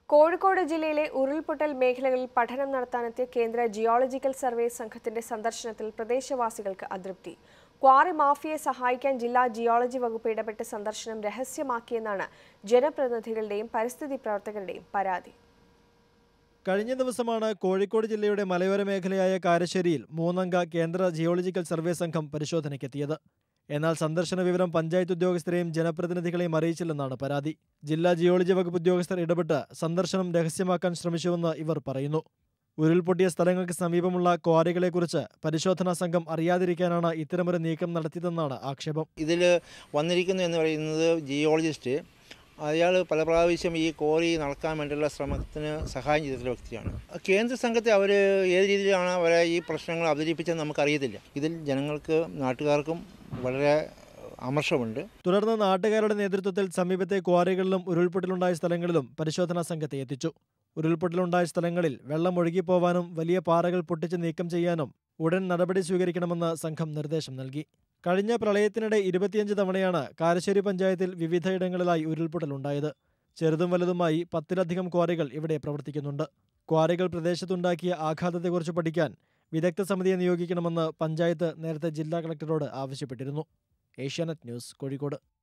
കോഴിക്കോട് ജില്ലയിലെ ഉരുൾപൊട്ടൽ മേഖലകളിൽ പഠനം നടത്താനെത്തിയ കേന്ദ്ര ജിയോളജിക്കൽ സർവേ സംഘത്തിന്റെ സന്ദർശനത്തിൽ പ്രദേശവാസികൾക്ക് അതൃപ്തി ക്വാറി മാഫിയെ സഹായിക്കാൻ ജില്ലാ ജിയോളജി വകുപ്പ് ഇടപെട്ട് സന്ദർശനം രഹസ്യമാക്കിയെന്നാണ് ജനപ്രതിനിധികളുടെയും പരിസ്ഥിതി പ്രവർത്തകരുടെയും പരാതി കഴിഞ്ഞ ദിവസമാണ് കോഴിക്കോട് ജില്ലയുടെ മലയോര മേഖലയായ കാരശ്ശേരിയിൽ മൂന്നംഗ കേന്ദ്ര ജിയോളജിക്കൽ സർവേ സംഘം പരിശോധനയ്ക്കെത്തിയത് എന്നാൽ സന്ദർശന വിവരം പഞ്ചായത്ത് ഉദ്യോഗസ്ഥരെയും ജനപ്രതിനിധികളെയും അറിയിച്ചില്ലെന്നാണ് പരാതി ജില്ലാ ജിയോളജി വകുപ്പ് ഉദ്യോഗസ്ഥർ ഇടപെട്ട് സന്ദർശനം രഹസ്യമാക്കാൻ ശ്രമിച്ചുവെന്ന് ഇവർ പറയുന്നു ഉരുൾപൊട്ടിയ സ്ഥലങ്ങൾക്ക് സമീപമുള്ള ക്വാറികളെക്കുറിച്ച് പരിശോധനാ സംഘം അറിയാതിരിക്കാനാണ് ഇത്തരമൊരു നീക്കം നടത്തിയതെന്നാണ് ആക്ഷേപം ഇതിൽ വന്നിരിക്കുന്നു എന്ന് പറയുന്നത് ജിയോളജിസ്റ്റ് അയാൾ പല പ്രാവശ്യം ഈ കോറി നടക്കാൻ വേണ്ടിയുള്ള ശ്രമത്തിന് സഹായം ചെയ്തിട്ടുള്ള വ്യക്തിയാണ് കേന്ദ്ര സംഘത്തെ അവർ ഏത് രീതിയിലാണ് അവരെ ഈ പ്രശ്നങ്ങൾ അവതരിപ്പിച്ചതെന്ന് നമുക്കറിയത്തില്ല ഇതിൽ ജനങ്ങൾക്ക് നാട്ടുകാർക്കും വളരെ അമർഷമുണ്ട് തുടർന്ന് നാട്ടുകാരുടെ നേതൃത്വത്തിൽ സമീപത്തെ ക്വാറികളിലും ഉരുൾപൊട്ടലുണ്ടായ സ്ഥലങ്ങളിലും പരിശോധനാ സംഘത്തെ എത്തിച്ചു ഉരുൾപൊട്ടലുണ്ടായ സ്ഥലങ്ങളിൽ വെള്ളം ഒഴുകിപ്പോവാനും വലിയ പാറകൾ പൊട്ടിച്ച് നീക്കം ചെയ്യാനും ഉടൻ നടപടി സ്വീകരിക്കണമെന്ന് സംഘം നിർദ്ദേശം നൽകി കഴിഞ്ഞ പ്രളയത്തിനിടെ ഇരുപത്തിയഞ്ച് തവണയാണ് കാരശ്ശേരി പഞ്ചായത്തിൽ വിവിധയിടങ്ങളിലായി ഉരുൾപൊട്ടലുണ്ടായത് ചെറുതും വലുതുമായി പത്തിലധികം ക്വാറികൾ ഇവിടെ പ്രവർത്തിക്കുന്നുണ്ട് ക്വാറികൾ പ്രദേശത്തുണ്ടാക്കിയ ആഘാതത്തെക്കുറിച്ച് പഠിക്കാൻ വിദഗ്ധ സമിതിയെ നിയോഗിക്കണമെന്ന് പഞ്ചായത്ത് നേരത്തെ ജില്ലാ കളക്ടറോട് ആവശ്യപ്പെട്ടിരുന്നു ഏഷ്യാനെറ്റ് ന്യൂസ് കോഴിക്കോട്